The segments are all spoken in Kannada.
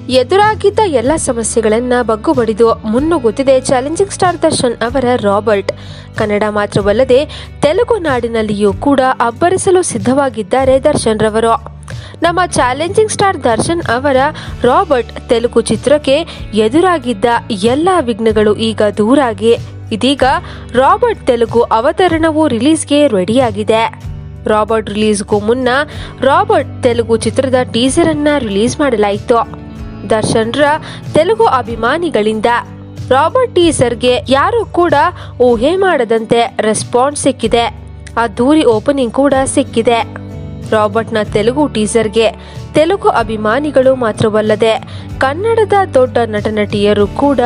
ಎದುರಾಗಿದ್ದ ಎಲ್ಲ ಸಮಸ್ಯೆಗಳನ್ನ ಬಗ್ಗುಬಡಿದು ಮುನ್ನುಗ್ಗುತ್ತಿದೆ ಚಾಲೆಂಜಿಂಗ್ ಸ್ಟಾರ್ ದರ್ಶನ್ ಅವರ ರಾಬರ್ಟ್ ಕನ್ನಡ ಮಾತ್ರವಲ್ಲದೆ ತೆಲುಗು ನಾಡಿನಲ್ಲಿಯೂ ಕೂಡ ಅಬ್ಬರಿಸಲು ಸಿದ್ಧವಾಗಿದ್ದಾರೆ ದರ್ಶನ್ ರವರು ನಮ್ಮ ಚಾಲೆಂಜಿಂಗ್ ಸ್ಟಾರ್ ದರ್ಶನ್ ಅವರ ರಾಬರ್ಟ್ ತೆಲುಗು ಚಿತ್ರಕ್ಕೆ ಎದುರಾಗಿದ್ದ ಎಲ್ಲ ವಿಘ್ನಗಳು ಈಗ ದೂರಾಗಿ ಇದೀಗ ರಾಬರ್ಟ್ ತೆಲುಗು ಅವತರಣವು ರಿಲೀಸ್ಗೆ ರೆಡಿಯಾಗಿದೆ ರಾಬರ್ಟ್ ರಿಲೀಸ್ಗೂ ಮುನ್ನ ರಾಬರ್ಟ್ ತೆಲುಗು ಚಿತ್ರದ ಟೀಸರ್ ಅನ್ನ ರಿಲೀಸ್ ಮಾಡಲಾಯಿತು ದರ್ಶನ್ರ ತೆಲುಗು ಅಭಿಮಾನಿಗಳಿಂದ ರಾಬರ್ಟ್ ಟೀಸರ್ಗೆ ಯಾರು ಕೂಡ ಊಹೆ ಮಾಡದಂತೆ ರೆಸ್ಪಾನ್ಸ್ ಸಿಕ್ಕಿದೆ ಅದ್ದೂರಿ ಓಪನಿಂಗ್ ಕೂಡ ಸಿಕ್ಕಿದೆ ರಾಬರ್ಟ್ನ ತೆಲುಗು ಟೀಸರ್ಗೆ ತೆಲುಗು ಅಭಿಮಾನಿಗಳು ಮಾತ್ರವಲ್ಲದೆ ಕನ್ನಡದ ದೊಡ್ಡ ನಟನಟಿಯರು ಕೂಡ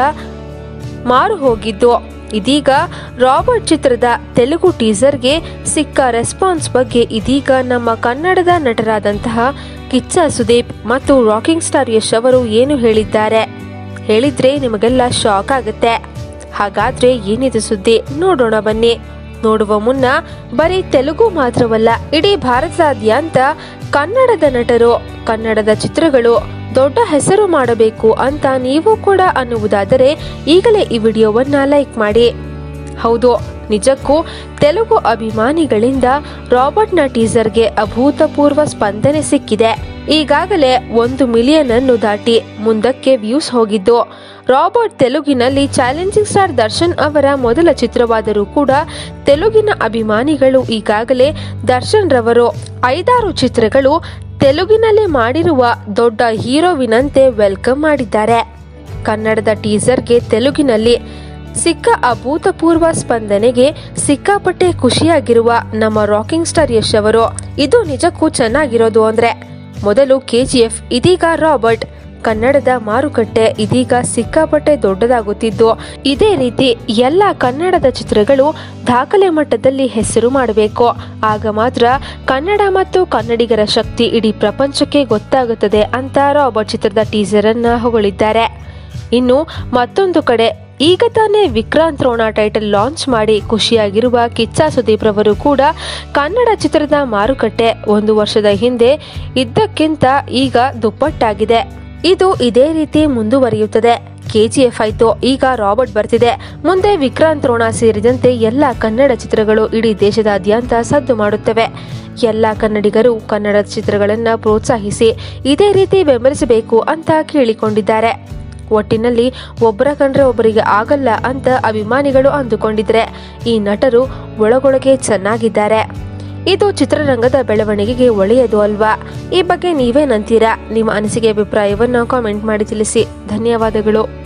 ಮಾರು ಹೋಗಿದ್ದು ಇದೀಗ ರಾಬರ್ಟ್ ಚಿತ್ರದ ತೆಲುಗು ಟೀಸರ್ಗೆ ಸಿಕ್ಕ ರೆಸ್ಪಾನ್ಸ್ ಬಗ್ಗೆ ಇದೀಗ ನಮ್ಮ ಕನ್ನಡದ ನಟರಾದಂತಹ ಕಿಚ್ಚ ಸುದೀಪ್ ಮತ್ತು ರಾಕಿಂಗ್ ಸ್ಟಾರ್ ಯಶ್ ಅವರು ಏನು ಹೇಳಿದ್ದಾರೆ ಹೇಳಿದ್ರೆ ನಿಮಗೆಲ್ಲ ಶಾಕ್ ಆಗುತ್ತೆ ಹಾಗಾದ್ರೆ ಏನಿದೆ ಸುದ್ದಿ ನೋಡೋಣ ಬನ್ನಿ ನೋಡುವ ಮುನ್ನ ಬರೀ ತೆಲುಗು ಮಾತ್ರವಲ್ಲ ಇಡೀ ಭಾರತದಾದ್ಯಂತ ಕನ್ನಡದ ನಟರು ಕನ್ನಡದ ಚಿತ್ರಗಳು ದೊಡ್ಡ ಹೆಸರು ಮಾಡಬೇಕು ಅಂತ ನೀವು ಕೂಡ ಅನ್ನುವುದಾದರೆ ಈಗಲೇ ಈ ವಿಡಿಯೋವನ್ನ ಲೈಕ್ ಮಾಡಿ ಹೌದು ನಿಜಕ್ಕೂ ತೆಲುಗು ಅಭಿಮಾನಿಗಳಿಂದ ರಾಬರ್ಟ್ನ ಟೀಸರ್ಗೆ ಅಭೂತಪೂರ್ವ ಸ್ಪಂದನೆ ಸಿಕ್ಕಿದೆ ಈಗಾಗಲೇ ಒಂದು ಮಿಲಿಯನ್ ಅನ್ನು ದಾಟಿ ಮುಂದಕ್ಕೆ ವ್ಯೂಸ್ ಹೋಗಿದ್ದು ರಾಬರ್ಟ್ ತೆಲುಗಿನಲ್ಲಿ ಚಾಲೆಂಜಿಂಗ್ ಸ್ಟಾರ್ ದರ್ಶನ್ ಅವರ ಮೊದಲ ಚಿತ್ರವಾದರೂ ಕೂಡ ತೆಲುಗಿನ ಅಭಿಮಾನಿಗಳು ಈಗಾಗಲೇ ದರ್ಶನ್ ರವರು ಐದಾರು ಚಿತ್ರಗಳು ತೆಲುಗಿನಲ್ಲಿ ಮಾಡಿರುವ ದೊಡ್ಡ ಹೀರೋವಿನಂತೆ ವೆಲ್ಕಮ್ ಮಾಡಿದ್ದಾರೆ ಕನ್ನಡದ ಟೀಸರ್ಗೆ ತೆಲುಗಿನಲ್ಲಿ ಸಿಕ್ಕ ಅಭೂತಪೂರ್ವ ಸ್ಪಂದನೆಗೆ ಸಿಕ್ಕಾಪಟ್ಟೆ ಖುಷಿಯಾಗಿರುವ ನಮ್ಮ ರಾಕಿಂಗ್ ಸ್ಟಾರ್ ಯಶ್ ಅವರು ಇದು ನಿಜಕ್ಕೂ ಚೆನ್ನಾಗಿರೋದು ಅಂದ್ರೆ ಮೊದಲು ಕೆಜಿಎಫ್ ಇದೀಗ ರಾಬರ್ಟ್ ಕನ್ನಡದ ಮಾರುಕಟ್ಟೆ ಇದೀಗ ಸಿಕ್ಕಾಪಟ್ಟೆ ದೊಡ್ಡದಾಗುತ್ತಿದ್ದು ಇದೇ ರೀತಿ ಎಲ್ಲ ಕನ್ನಡದ ಚಿತ್ರಗಳು ದಾಖಲೆ ಮಟ್ಟದಲ್ಲಿ ಹೆಸರು ಮಾಡಬೇಕು ಆಗ ಮಾತ್ರ ಕನ್ನಡ ಮತ್ತು ಕನ್ನಡಿಗರ ಶಕ್ತಿ ಇಡೀ ಪ್ರಪಂಚಕ್ಕೆ ಗೊತ್ತಾಗುತ್ತದೆ ಅಂತ ರಾಬರ್ಟ್ ಚಿತ್ರದ ಟೀಸರ್ ಅನ್ನ ಹೊಗಳಿದ್ದಾರೆ ಇನ್ನು ಮತ್ತೊಂದು ಕಡೆ ಈಗ ತಾನೇ ವಿಕ್ರಾಂತ್ ರೋಣ ಟೈಟಲ್ ಲಾಂಚ್ ಮಾಡಿ ಖುಷಿಯಾಗಿರುವ ಕಿಚ್ಚ ಸುದೀಪ್ ರವರು ಕೂಡ ಕನ್ನಡ ಚಿತ್ರದ ಮಾರುಕಟ್ಟೆ ಒಂದು ವರ್ಷದ ಹಿಂದೆ ಇದ್ದಕ್ಕಿಂತ ಈಗ ದುಪ್ಪಟ್ಟಾಗಿದೆ ಇದು ಇದೇ ರೀತಿ ಮುಂದುವರಿಯುತ್ತದೆ ಕೆಜಿಎಫ್ ಆಯ್ತು ಈಗ ರಾಬರ್ಟ್ ಬರ್ತಿದೆ ಮುಂದೆ ವಿಕ್ರಾಂತ್ ರೋಣ ಸೇರಿದಂತೆ ಎಲ್ಲ ಕನ್ನಡ ಚಿತ್ರಗಳು ಇಡೀ ದೇಶದಾದ್ಯಂತ ಸದ್ದು ಮಾಡುತ್ತವೆ ಎಲ್ಲ ಕನ್ನಡಿಗರು ಕನ್ನಡ ಚಿತ್ರಗಳನ್ನ ಪ್ರೋತ್ಸಾಹಿಸಿ ಇದೇ ರೀತಿ ಬೆಂಬಲಿಸಬೇಕು ಅಂತ ಕೇಳಿಕೊಂಡಿದ್ದಾರೆ ಒಟ್ಟಿನಲ್ಲಿ ಒಬ್ಬರ ಕಂಡ್ರೆ ಒಬ್ಬರಿಗೆ ಆಗಲ್ಲ ಅಂತ ಅಭಿಮಾನಿಗಳು ಅಂದುಕೊಂಡಿದ್ರೆ ಈ ನಟರು ಒಳಗೊಳಗೆ ಚೆನ್ನಾಗಿದ್ದಾರೆ ಇದು ಚಿತ್ರರಂಗದ ಬೆಳವಣಿಗೆಗೆ ಒಳ್ಳೆಯದು ಅಲ್ವಾ ಈ ಬಗ್ಗೆ ನೀವೇನಂತೀರಾ ನಿಮ್ಮ ಅನಿಸಿಕೆ ಅಭಿಪ್ರಾಯವನ್ನು ಕಾಮೆಂಟ್ ಮಾಡಿ ತಿಳಿಸಿ ಧನ್ಯವಾದಗಳು